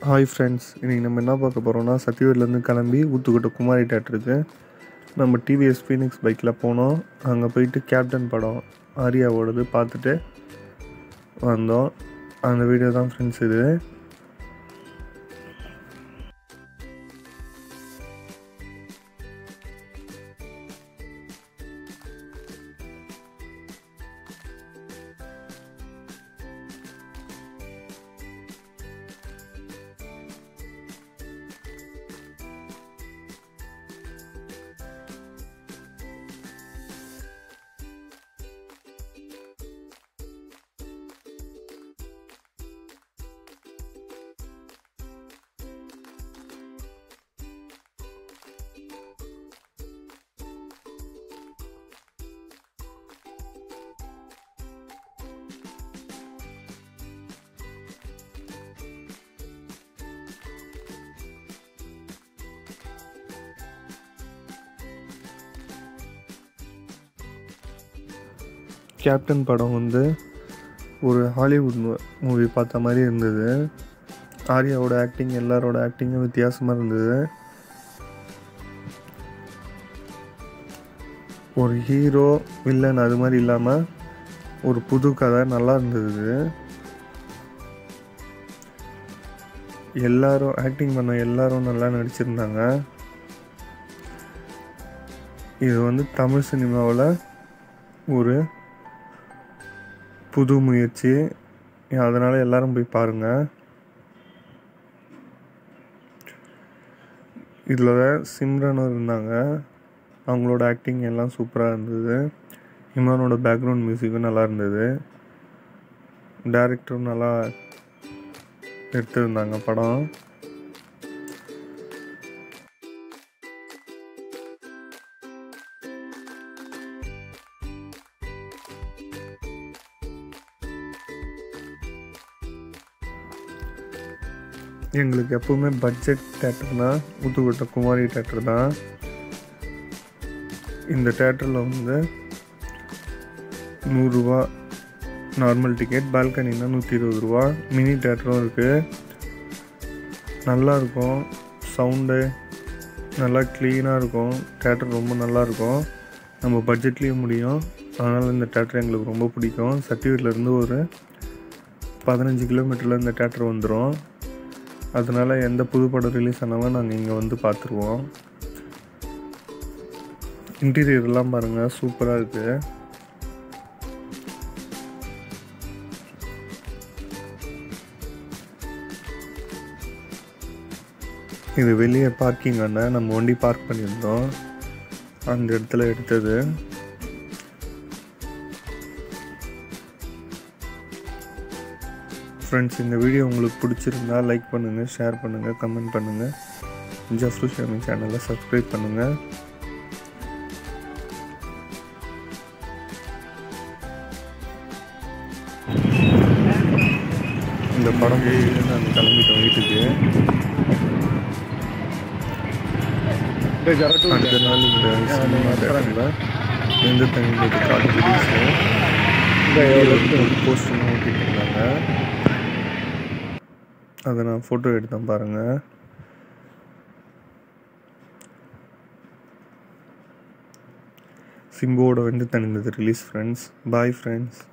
hi friends இன்றைக்கி நம்ம என்ன பார்க்க போகிறோம்னா சத்தியவேட்லேருந்து கிளம்பி ஊத்துக்கோட்டை குமாரி தேட்டருக்கு நம்ம டிவிஎஸ் ஃபீனிக்ஸ் பைக்கில் போனோம் அங்கே போயிட்டு கேப்டன் படம் ஆரியாவோடது பார்த்துட்டு வந்தோம் அந்த வீடியோ தான் ஃப்ரெண்ட்ஸ் இது கேப்டன் படம் வந்து ஒரு ஹாலிவுட் மூவி பார்த்த மாதிரி இருந்தது ஆர்யாவோட ஆக்டிங் எல்லாரோட ஆக்டிங்கும் வித்தியாசமாக இருந்தது ஒரு ஹீரோ வில்லன் அது மாதிரி இல்லாமல் ஒரு புது கதை நல்லா இருந்தது எல்லாரும் ஆக்டிங் பண்ண எல்லாரும் நல்லா நடிச்சிருந்தாங்க இது வந்து தமிழ் சினிமாவில் ஒரு புது முயற்சி அதனால் எல்லாரும் போய் பாருங்கள் இதில் சிம்ரனும் இருந்தாங்க அவங்களோட ஆக்டிங் எல்லாம் சூப்பராக இருந்தது இம்ரானோட பேக்ரவுண்ட் மியூசிக்கும் நல்லா இருந்தது டேரக்டரும் நல்லா எடுத்திருந்தாங்க படம் எங்களுக்கு எப்போவுமே பட்ஜெட் தேட்டர்னா ஊத்துக்கோட்டை குமாரி தேட்டர் தான் இந்த தேட்டரில் வந்து நூறுரூவா நார்மல் டிக்கெட் பால்கனினா நூற்றி இருபது ரூபா மினி தேட்டரும் இருக்குது நல்லாயிருக்கும் சவுண்டு நல்லா க்ளீனாக இருக்கும் தேட்டர் ரொம்ப நல்லாயிருக்கும் நம்ம பட்ஜெட்லேயும் முடியும் அதனால் இந்த தேட்டர் எங்களுக்கு ரொம்ப பிடிக்கும் சர்டிஃபிகேட்லேருந்து ஒரு பதினஞ்சு கிலோமீட்டரில் இந்த தேட்டர் வந்துடும் அதனால் எந்த புது படம் ரிலீஸ் ஆனாலும் நாங்கள் இங்கே வந்து பார்த்துருவோம் இன்டீரியர்லாம் பாருங்கள் சூப்பராக இருக்குது இது வெளியே பார்க்கிங் அண்ணன் நம்ம வண்டி பார்க் பண்ணியிருந்தோம் அந்த இடத்துல எடுத்தது ஃப்ரெண்ட்ஸ் இந்த வீடியோ உங்களுக்கு பிடிச்சிருந்தா லைக் பண்ணுங்கள் ஷேர் பண்ணுங்கள் கமெண்ட் பண்ணுங்கள் ஜஃப்ரு ஷாமி சேனலை சப்ஸ்கிரைப் பண்ணுங்கள் இந்த படம் முடிஞ்சு நாங்கள் கிளம்பிட்டோம் வீட்டுக்கு அடுத்த நாள் இந்த சினிமா தேட்டரில் எந்த தண்ணி காட்டு ரிலீஸு ஒரு போஸ்டர்லாம் ஓட்டிட்டு இருந்தாங்க அதை நான் ஃபோட்டோ எடுத்தேன் பாருங்கள் சிம்போட வந்து தனிந்தது ரிலீஸ் ஃப்ரெண்ட்ஸ் பாய் ஃப்ரெண்ட்ஸ்